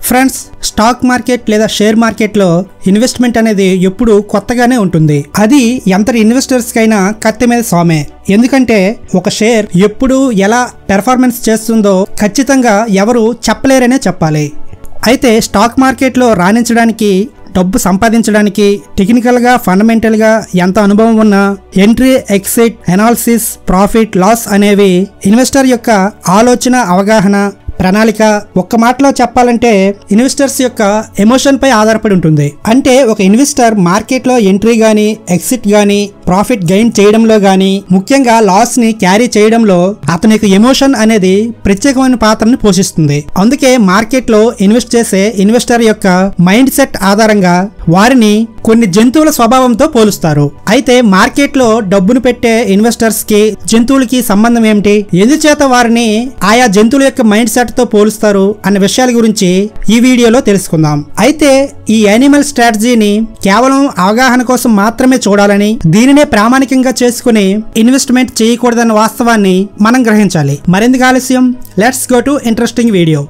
friends stock market లేదా share మార్కెట్లో investment అనేది ఎప్పుడు కొత్తగానే ఉంటుంది అది ఎంతటి ఇన్వెస్టర్స్ కైనా కత్తి మీద సామే ఎందుకంటే ఒక షేర్ ఎప్పుడు ఎలా పెర్ఫార్మెన్స్ చేస్తుందో ఖచ్చితంగా ఎవరు చెప్పలేరనే చెప్పాలి అయితే స్టాక్ మార్కెట్లో రాణించడానికి డబ్బు సంపాదించడానికి టెక్నికల్గా ఫండమెంటల్గా ఎంత అనుభవం ఉన్నా entry exit analysis profit loss అనేవి ఇన్వెస్టర్ యొక్క ఆలోచన అవగాహన ప్రణాళిక ఒక్క మాటలో చెప్పాలంటే ఇన్వెస్టర్స్ యొక్క ఎమోషన్ పై ఆధారపడి ఉంటుంది అంటే ఒక ఇన్వెస్టర్ మార్కెట్లో ఎంట్రీ గాని ఎగ్జిట్ గాని ప్రాఫిట్ గెయిన్ చేయడంలో గాని ముఖ్యంగా లాస్ ని క్యారీ చేయడంలో అతని యొక్క ఎమోషన్ అనేది ప్రత్యేకమైన పాత్రను పోషిస్తుంది అందుకే మార్కెట్లో ఇన్వెస్ట్ చేసే ఇన్వెస్టర్ యొక్క మైండ్ సెట్ ఆధారంగా వారిని కొన్ని జంతువుల స్వభావంతో పోలుస్తారు అయితే మార్కెట్లో డబ్బును పెట్టే ఇన్వెస్టర్స్ కి జంతువులకి సంబంధం ఏమిటి ఎందుచేత వారిని ఆయా జంతువుల యొక్క మైండ్ సెట్ తో పోలుస్తారు అనే విషయాల గురించి ఈ వీడియోలో తెలుసుకుందాం అయితే ఈ యానిమల్ స్ట్రాటజీని కేవలం అవగాహన కోసం మాత్రమే చూడాలని దీనినే ప్రామాణికంగా చేసుకుని ఇన్వెస్ట్మెంట్ చేయకూడదన్న వాస్తవాన్ని మనం గ్రహించాలి మరెందుకు ఆలస్యం let's go to interesting video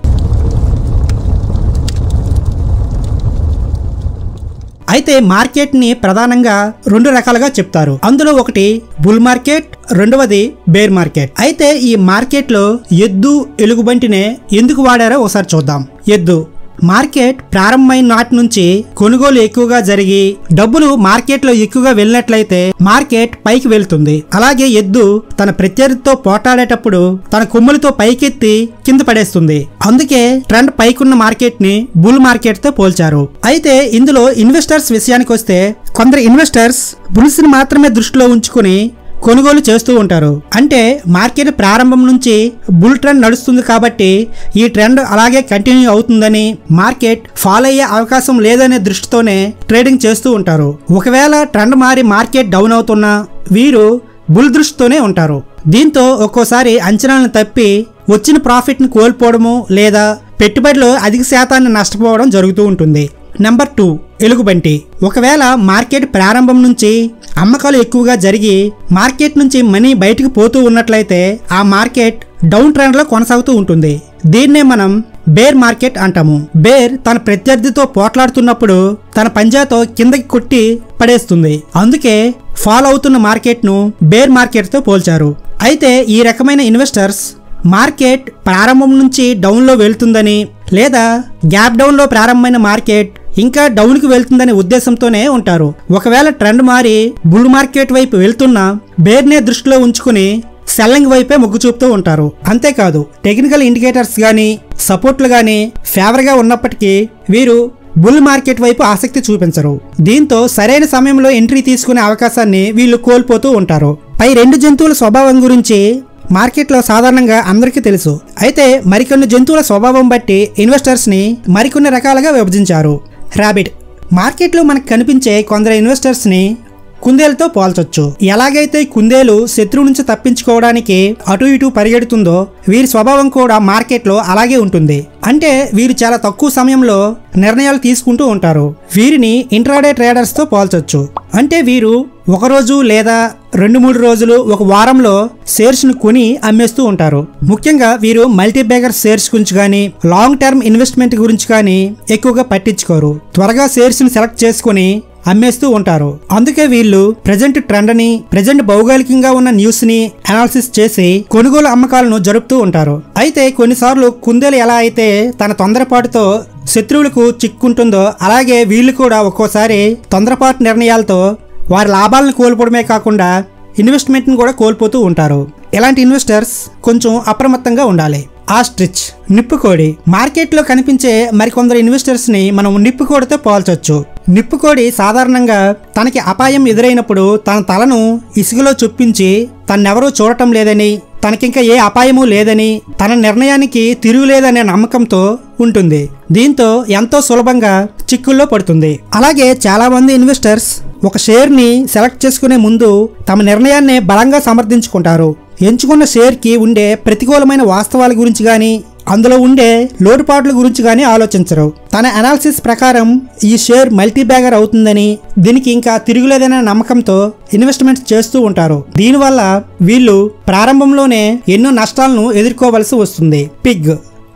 అయితే మార్కెట్ ని ప్రధానంగా రెండు రకాలుగా చెప్తారు అందులో ఒకటి బుల్ మార్కెట్ రెండవది బేర్ మార్కెట్ అయితే ఈ మార్కెట్ లో ఎద్దు ఎలుగుబంటినే ఎందుకు వాడారో ఒకసారి చూద్దాం ఎద్దు మార్కెట్ ప్రారంభమైన నాటి నుంచి కొనుగోలు ఎక్కువగా జరిగి డబ్బులు మార్కెట్లో ఎక్కువగా వెళ్ళినట్లయితే మార్కెట్ పైకి వెళ్తుంది అలాగే ఎద్దు తన ప్రత్యర్థితో పోటాడేటప్పుడు తన కొమ్ములతో పైకెత్తి కింద పడేస్తుంది అందుకే ట్రెండ్ పైకున్న మార్కెట్ ని బుల్ మార్కెట్ తో పోల్చారు అయితే ఇందులో ఇన్వెస్టర్స్ విషయానికి వస్తే కొందరు ఇన్వెస్టర్స్ బుల్స్ ని మాత్రమే దృష్టిలో ఉంచుకుని కొనుగోలు చేస్తూ ఉంటారు అంటే మార్కెట్ ప్రారంభం నుంచి బుల్ ట్రెండ్ నడుస్తుంది కాబట్టి ఈ ట్రెండ్ అలాగే కంటిన్యూ అవుతుందని మార్కెట్ ఫాలో అయ్యే అవకాశం లేదనే దృష్టితోనే ట్రేడింగ్ చేస్తూ ఉంటారు ఒకవేళ ట్రెండ్ మారి మార్కెట్ డౌన్ అవుతున్నా వీరు బుల్ దృష్టితోనే ఉంటారు దీంతో ఒక్కోసారి అంచనాలను తప్పి వచ్చిన ప్రాఫిట్ని కోల్పోవడము లేదా పెట్టుబడిలో అధిక శాతాన్ని నష్టపోవడం జరుగుతూ ఉంటుంది నెంబర్ టూ ఎలుగుబంటి ఒకవేళ మార్కెట్ ప్రారంభం నుంచి అమ్మకాలు ఎక్కువగా జరిగి మార్కెట్ నుంచి మనీ బయటకు పోతూ ఉన్నట్లయితే ఆ మార్కెట్ డౌన్ ట్రెండ్ లో కొనసాగుతూ ఉంటుంది దీన్నే మనం బేర్ మార్కెట్ అంటాము బేర్ తన ప్రత్యర్థితో పోట్లాడుతున్నప్పుడు తన పంజాతో కిందకి కొట్టి పడేస్తుంది అందుకే ఫాలో అవుతున్న మార్కెట్ ను బేర్ మార్కెట్ తో పోల్చారు అయితే ఈ రకమైన ఇన్వెస్టర్స్ మార్కెట్ ప్రారంభం నుంచి డౌన్లో వెళ్తుందని లేదా గ్యాప్ డౌన్లో ప్రారంభమైన మార్కెట్ ఇంకా డౌన్కి వెళ్తుందనే ఉద్దేశంతోనే ఉంటారు ఒకవేళ ట్రెండ్ మారి బుల్ మార్కెట్ వైపు వెళ్తున్నా బేర్నే దృష్టిలో ఉంచుకుని సెల్లింగ్ వైపే మొగ్గు చూపుతూ ఉంటారు అంతేకాదు టెక్నికల్ ఇండికేటర్స్ కానీ సపోర్ట్లు కానీ ఫేవర్గా ఉన్నప్పటికీ వీరు బుల్ మార్కెట్ వైపు ఆసక్తి చూపించరు దీంతో సరైన సమయంలో ఎంట్రీ తీసుకునే అవకాశాన్ని వీళ్ళు కోల్పోతూ ఉంటారు పై రెండు జంతువుల స్వభావం గురించి మార్కెట్లో సాధారణంగా అందరికీ తెలుసు అయితే మరికొన్ని జంతువుల స్వభావం బట్టి ఇన్వెస్టర్స్ని మరికొన్ని రకాలుగా విభజించారు ర్యాబిట్ మార్కెట్లో మనకు కనిపించే కొందరు ఇన్వెస్టర్స్ని కుందేలతో పోల్చొచ్చు ఎలాగైతే కుందేలు శత్రువు నుంచి తప్పించుకోవడానికి అటు ఇటు పరిగెడుతుందో వీరి స్వభావం కూడా మార్కెట్లో అలాగే ఉంటుంది అంటే వీరు చాలా తక్కువ సమయంలో నిర్ణయాలు తీసుకుంటూ ఉంటారు వీరిని ఇంట్రాడే ట్రేడర్స్ తో పోల్చొచ్చు అంటే వీరు ఒక రోజు లేదా రెండు మూడు రోజులు ఒక వారంలో షేర్స్ ను కొని అమ్మేస్తూ ఉంటారు ముఖ్యంగా వీరు మల్టీబేగర్ షేర్స్ గురించి కానీ లాంగ్ టర్మ్ ఇన్వెస్ట్మెంట్ గురించి కానీ ఎక్కువగా పట్టించుకోరు త్వరగా షేర్స్ ని సెలెక్ట్ చేసుకుని అమ్మేస్తూ ఉంటారు అందుకే వీళ్ళు ప్రజెంట్ ట్రెండ్ ని ప్రజెంట్ భౌగోళికంగా ఉన్న న్యూస్ ని అనాలిసిస్ చేసి కొనుగోలు అమ్మకాలను జరుపుతూ ఉంటారు అయితే కొన్నిసార్లు కుందేలు ఎలా అయితే తన తొందరపాటుతో శత్రువులకు చిక్కుంటుందో అలాగే వీళ్ళు కూడా ఒక్కోసారి తొందరపాటు నిర్ణయాలతో వారి లాభాలను కోల్పోవడమే కాకుండా ఇన్వెస్ట్మెంట్ని కూడా కోల్పోతూ ఉంటారు ఇలాంటి ఇన్వెస్టర్స్ కొంచెం అప్రమత్తంగా ఉండాలి ఆస్ట్రిచ్ నిప్పుకోడి మార్కెట్లో కనిపించే మరికొందరు ఇన్వెస్టర్స్ని మనం నిప్పుకోడితో పోల్చొచ్చు నిప్పుకోడి సాధారణంగా తనకి అపాయం ఎదురైనప్పుడు తన తలను ఇసుకలో చొప్పించి తన్నెవరూ చూడటం లేదని తనకింకా ఏ అపాయము లేదని తన నిర్ణయానికి తిరుగులేదనే నమ్మకంతో ఉంటుంది దీంతో ఎంతో సులభంగా చిక్కుల్లో పడుతుంది అలాగే చాలా మంది ఇన్వెస్టర్స్ ఒక షేర్ని సెలెక్ట్ చేసుకునే ముందు తమ నిర్ణయాన్ని బలంగా సమర్థించుకుంటారు ఎంచుకున్న షేర్కి ఉండే ప్రతికూలమైన వాస్తవాల గురించి కానీ అందులో ఉండే లోటుపాట్ల గురించి కానీ ఆలోచించరు తన అనాలిసిస్ ప్రకారం ఈ షేర్ మల్టీ బ్యాగర్ అవుతుందని దీనికి ఇంకా తిరుగులేదనే నమ్మకంతో ఇన్వెస్ట్మెంట్స్ చేస్తూ ఉంటారు దీనివల్ల వీళ్ళు ప్రారంభంలోనే ఎన్నో నష్టాలను ఎదుర్కోవలసి వస్తుంది పిగ్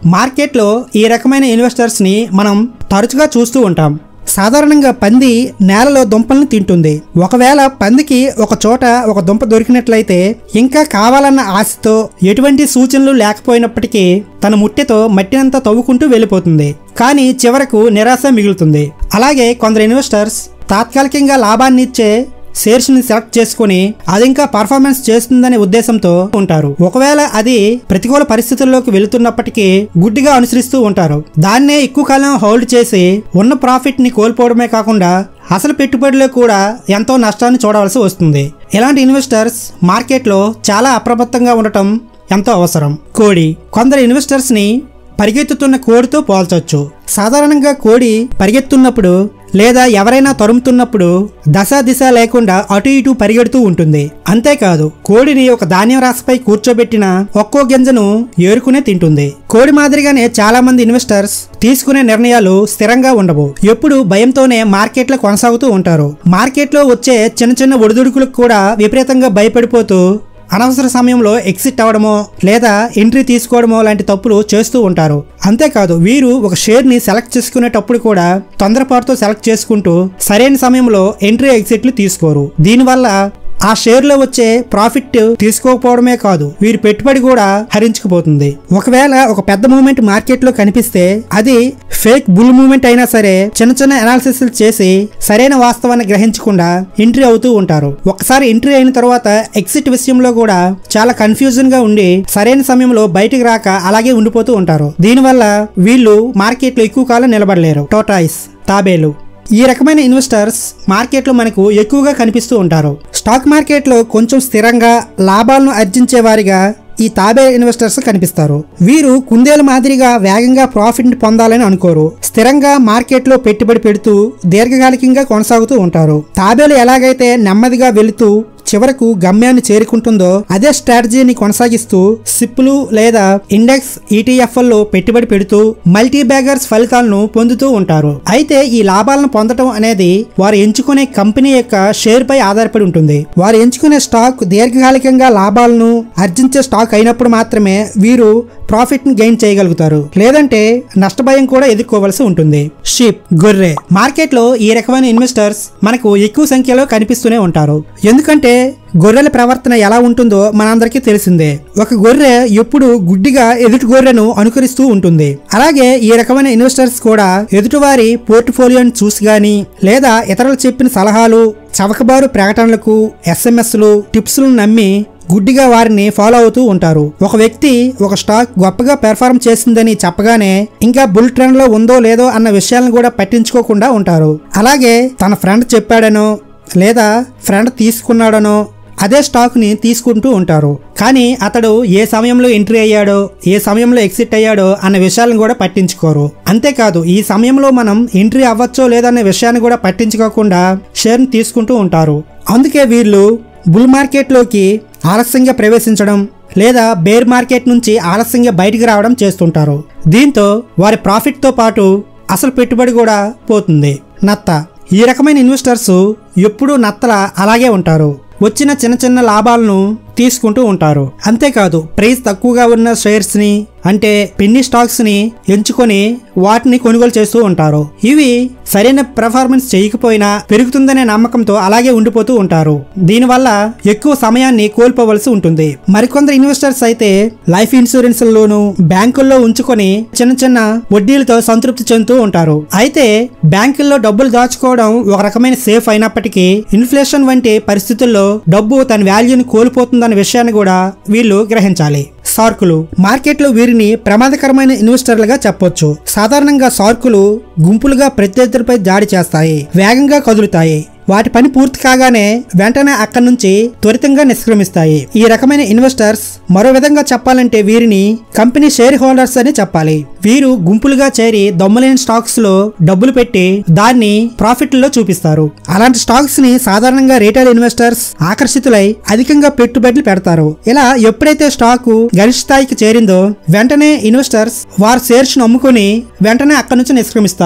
మార్కెట్లో ఈ రకమైన ఇన్వెస్టర్స్ని మనం తరచుగా చూస్తూ ఉంటాం సాధారణంగా పంది నేలలో దుంపలను తింటుంది ఒకవేళ పందికి ఒక చోట ఒక దుంప దొరికినట్లయితే ఇంకా కావాలన్న ఆశతో ఎటువంటి సూచనలు లేకపోయినప్పటికీ తన ముట్టెతో మట్టినంతా తవ్వుకుంటూ వెళ్ళిపోతుంది కానీ చివరకు నిరాశ మిగులుతుంది అలాగే కొందరు ఇన్వెస్టర్స్ తాత్కాలికంగా లాభాన్ని ఇచ్చే షేర్స్ ని సెలెక్ట్ చేసుకుని అది ఇంకా పర్ఫార్మెన్స్ చేస్తుందనే ఉద్దేశంతో ఉంటారు ఒకవేళ అది ప్రతికూల పరిస్థితుల్లోకి వెళుతున్నప్పటికీ గుడ్డిగా అనుసరిస్తూ ఉంటారు దాన్నే ఎక్కువ కాలం హోల్డ్ చేసి ఉన్న ప్రాఫిట్ ని కోల్పోవడమే కాకుండా అసలు పెట్టుబడిలో కూడా ఎంతో నష్టాన్ని చూడవలసి వస్తుంది ఇలాంటి ఇన్వెస్టర్స్ మార్కెట్లో చాలా అప్రమత్తంగా ఉండటం ఎంతో అవసరం కోడి కొందరు ఇన్వెస్టర్స్ ని పరిగెత్తుతున్న కోడితో పోల్చొచ్చు సాధారణంగా కోడి పరిగెత్తున్నప్పుడు లేదా ఎవరైనా తరుముతున్నప్పుడు దశ దిశ లేకుండా అటు ఇటు పరిగెడుతూ ఉంటుంది అంతేకాదు కోడిని ఒక ధాన్యం రాశిపై కూర్చోబెట్టిన ఒక్కో గింజను ఏరుకునే తింటుంది కోడి మాదిరిగానే చాలా మంది ఇన్వెస్టర్స్ తీసుకునే నిర్ణయాలు స్థిరంగా ఉండవు ఎప్పుడు భయంతోనే మార్కెట్లో కొనసాగుతూ ఉంటారు మార్కెట్లో వచ్చే చిన్న చిన్న ఒడిదుడుకులకు కూడా విపరీతంగా భయపడిపోతూ అనవసర సమయంలో ఎగ్జిట్ అవ్వడమో లేదా ఎంట్రీ తీసుకోవడమో లాంటి తప్పులు చేస్తూ ఉంటారు అంతేకాదు వీరు ఒక షేర్ని సెలెక్ట్ చేసుకునేటప్పుడు కూడా తొందరపాటుతో సెలెక్ట్ చేసుకుంటూ సరైన సమయంలో ఎంట్రీ ఎగ్జిట్లు తీసుకోరు దీనివల్ల ఆ షేర్లో వచ్చే ప్రాఫిట్ తీసుకోకపోవడమే కాదు వీరి పెట్టుబడి కూడా హరించుకుపోతుంది ఒకవేళ ఒక పెద్ద మూమెంట్ మార్కెట్లో కనిపిస్తే అది ఫేక్ బుల్ మూమెంట్ అయినా సరే చిన్న చిన్న అనాలిసిస్ చేసి సరైన వాస్తవాన్ని గ్రహించకుండా ఎంట్రీ అవుతూ ఉంటారు ఒకసారి ఎంట్రీ అయిన తర్వాత ఎగ్జిట్ విషయంలో కూడా చాలా కన్ఫ్యూజన్ గా ఉండి సరైన సమయంలో బయటికి రాక అలాగే ఉండిపోతూ ఉంటారు దీనివల్ల వీళ్ళు మార్కెట్లో ఎక్కువ కాలం నిలబడలేరు టోటాయిస్ తాబేలు ఈ రకమైన ఇన్వెస్టర్స్ మార్కెట్లో మనకు ఎక్కువగా కనిపిస్తూ ఉంటారు స్టాక్ మార్కెట్లో కొంచెం స్థిరంగా లాభాలను ఆర్జించే వారిగా ఈ తాబే ఇన్వెస్టర్స్ కనిపిస్తారు వీరు కుందేలు మాదిరిగా వేగంగా ప్రాఫిట్ పొందాలని అనుకోరు స్థిరంగా మార్కెట్లో పెట్టుబడి పెడుతూ దీర్ఘకాలికంగా కొనసాగుతూ ఉంటారు తాబేలు ఎలాగైతే నెమ్మదిగా వెళుతూ చివరకు గమ్యాన్ని చేరుకుంటుందో అదే స్ట్రాటజీని కొనసాగిస్తూ సిప్పులు లేదా ఇండెక్స్ ఈటీఎఫ్ఎల్లో పెట్టుబడి పెడుతూ మల్టీ బ్యాగర్స్ ఫలితాలను పొందుతూ ఉంటారు అయితే ఈ లాభాలను పొందడం అనేది వారు ఎంచుకునే కంపెనీ యొక్క షేర్ పై ఆధారపడి ఉంటుంది వారు ఎంచుకునే స్టాక్ దీర్ఘకాలికంగా లాభాలను ఆర్జించే స్టాక్ అయినప్పుడు మాత్రమే వీరు ప్రాఫిట్ ని గెయిన్ చేయగలుగుతారు లేదంటే నష్టభయం కూడా ఎదుర్కోవలసి ఉంటుంది షీప్ గొర్రె మార్కెట్లో ఈ రకమైన ఇన్వెస్టర్స్ మనకు ఎక్కువ సంఖ్యలో కనిపిస్తూనే ఉంటారు ఎందుకంటే గొర్రెల ప్రవర్తన ఎలా ఉంటుందో మనందరికీ తెలిసిందే ఒక గొర్రె ఎప్పుడు గుడ్డిగా ఎదుటి గొర్రెను అనుకరిస్తూ ఉంటుంది అలాగే ఈ రకమైన ఇన్వెస్టర్స్ కూడా ఎదుటివారి పోర్ట్ఫోలియోని చూసి గాని లేదా ఇతరులు చెప్పిన సలహాలు చవకబారు ప్రకటనలకు ఎస్ఎంఎస్లు టిప్స్లను నమ్మి గుడ్డిగా వారిని ఫాలో అవుతూ ఉంటారు ఒక వ్యక్తి ఒక స్టాక్ గొప్పగా పెర్ఫార్మ్ చేసిందని చెప్పగానే ఇంకా బుల్ ట్రెండ్ లో ఉందో లేదో అన్న విషయాలను కూడా పట్టించుకోకుండా ఉంటారు అలాగే తన ఫ్రెండ్ చెప్పాడనో లేదా ఫ్రెండ్ తీసుకున్నాడనో అదే స్టాక్ ని తీసుకుంటూ ఉంటారు కానీ అతడు ఏ సమయంలో ఎంట్రీ అయ్యాడో ఏ సమయంలో ఎగ్జిట్ అయ్యాడో అన్న విషయాలను కూడా పట్టించుకోరు అంతేకాదు ఈ సమయంలో మనం ఎంట్రీ అవ్వచ్చో లేదన్న విషయాన్ని కూడా పట్టించుకోకుండా షేర్ని తీసుకుంటూ ఉంటారు అందుకే వీళ్ళు బుల్ మార్కెట్లోకి ఆలస్యంగా ప్రవేశించడం లేదా బేర్ మార్కెట్ నుంచి ఆలస్యంగా బయటికి రావడం చేస్తుంటారు దీంతో వారి ప్రాఫిట్తో పాటు అసలు పెట్టుబడి కూడా పోతుంది నత్త ఈ రకమైన ఇన్వెస్టర్స్ ఎప్పుడూ నత్తల అలాగే ఉంటారు వచ్చిన చిన్న చిన్న లాభాలను తీసుకుంటూ ఉంటారు అంతేకాదు ప్రైస్ తక్కువగా ఉన్న షేర్స్ ని అంటే పెన్ని స్టాక్స్ ని ఎంచుకొని వాటిని కొనుగోలు చేస్తూ ఉంటారు ఇవి సరైన పెర్ఫార్మెన్స్ చేయకపోయినా పెరుగుతుందనే నమ్మకంతో అలాగే ఉండిపోతూ ఉంటారు దీనివల్ల ఎక్కువ సమయాన్ని కోల్పోవలసి ఉంటుంది మరికొందరు ఇన్వెస్టర్స్ అయితే లైఫ్ ఇన్సూరెన్స్ లోను బ్యాంకుల్లో ఉంచుకొని చిన్న చిన్న వడ్డీలతో సంతృప్తి చెందుతూ ఉంటారు అయితే బ్యాంకుల్లో డబ్బులు దాచుకోవడం ఒక రకమైన సేఫ్ అయినప్పటికీ ఇన్ఫ్లేషన్ వంటి పరిస్థితుల్లో డబ్బు తన వాల్యూని కోల్పోతుందన్న విషయాన్ని కూడా వీళ్ళు గ్రహించాలి సార్కులు మార్కెట్లో వీరిని ప్రమాదకరమైన ఇన్వెస్టర్లుగా చెప్పొచ్చు సాధారణంగా సార్కులు గుంపులుగా ప్రత్యర్థులపై దాడి చేస్తాయి వేగంగా కదులుతాయి వాటి పని పూర్తి కాగానే వెంటనే అక్కడి నుంచి త్వరితంగా నిష్క్రమిస్తాయి ఈ రకమైన ఇన్వెస్టర్స్ మరో విధంగా చెప్పాలంటే వీరిని కంపెనీ షేర్ హోల్డర్స్ అని చెప్పాలి వీరు గుంపులుగా చేరి దొమ్మలేని స్టాక్స్ లో డబ్బులు పెట్టి దాన్ని ప్రాఫిట్ లో చూపిస్తారు అలాంటి స్టాక్స్ ని సాధారణంగా రీటైల్ ఇన్వెస్టర్స్ ఆకర్షితులై అధికంగా పెట్టుబడులు పెడతారు ఇలా ఎప్పుడైతే స్టాక్ గరిష్ట స్థాయికి చేరిందో వెంటనే ఇన్వెస్టర్స్ వారి షేర్స్ ను అమ్ముకొని వెంటనే అక్కడి నుంచి నిష్క్రమిస్తారు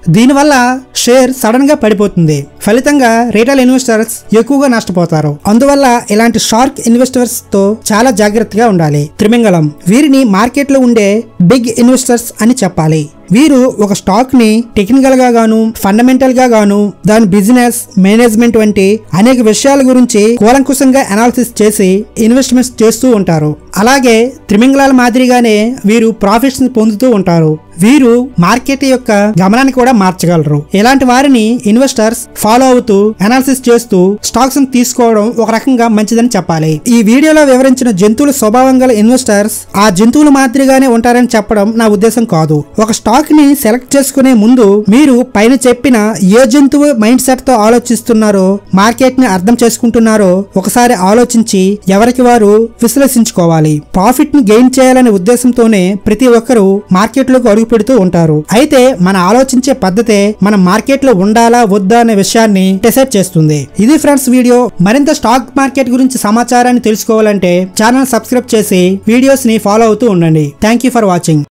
దీనివల్ల షేర్ సడన్ గా పడిపోతుంది ఫలితంగా రీటైల్ ఇన్వెస్టర్స్ ఎక్కువగా నష్టపోతారు అందువల్ల ఇలాంటి షార్క్ ఇన్వెస్టర్స్ తో చాలా జాగ్రత్తగా ఉండాలి త్రిమింగళం వీరిని మార్కెట్ లో ఉండే బిగ్ ఇన్వెస్టర్స్ అని చెప్పాలి వీరు ఒక స్టాక్ ని టెక్నికల్ గా గాను ఫండమెంటల్ గా గాను దాని బిజినెస్ మేనేజ్మెంట్ వంటి అనేక విషయాల గురించి కూలంకుషంగా అనాలిసిస్ చేసి ఇన్వెస్ట్మెంట్స్ చేస్తూ ఉంటారు అలాగే త్రిమింగళాల మాదిరిగానే వీరు ప్రాఫిట్స్ ని పొందుతూ ఉంటారు వీరు మార్కెట్ యొక్క గమనాన్ని కూడా మార్చగలరు ఇలాంటి వారిని ఇన్వెస్టర్స్ ఫాలో అవుతూ అనాలిసిస్ చేస్తూ స్టాక్స్ ని తీసుకోవడం ఒక రకంగా మంచిదని చెప్పాలి ఈ వీడియోలో వివరించిన జంతువుల స్వభావం గల ఇన్వెస్టర్స్ ఆ జంతువుల మాదిరిగానే ఉంటారని చెప్పడం నా ఉద్దేశం కాదు ఒక స్టాక్ ని సెలెక్ట్ చేసుకునే ముందు మీరు పైన చెప్పిన ఏ జంతువు మైండ్ సెట్ తో ఆలోచిస్తున్నారో మార్కెట్ ని అర్థం చేసుకుంటున్నారో ఒకసారి ఆలోచించి ఎవరికి వారు విశ్లేషించుకోవాలి ప్రాఫిట్ ని గెయిన్ చేయాలనే ఉద్దేశంతోనే ప్రతి ఒక్కరూ మార్కెట్ లోకి అడుగు పెడుతూ ఉంటారు అయితే మన ఆలోచించే పద్ధతే మనం మార్కెట్ లో ఉండాలా వద్దా అనే విషయాన్ని డిసైడ్ చేస్తుంది ఇది ఫ్రెండ్స్ వీడియో మరింత స్టాక్ మార్కెట్ గురించి సమాచారాన్ని తెలుసుకోవాలంటే ఛానల్ సబ్స్క్రైబ్ చేసి వీడియోస్ ని ఫాలో అవుతూ ఉండండి థ్యాంక్ యూ ఫర్ వాచింగ్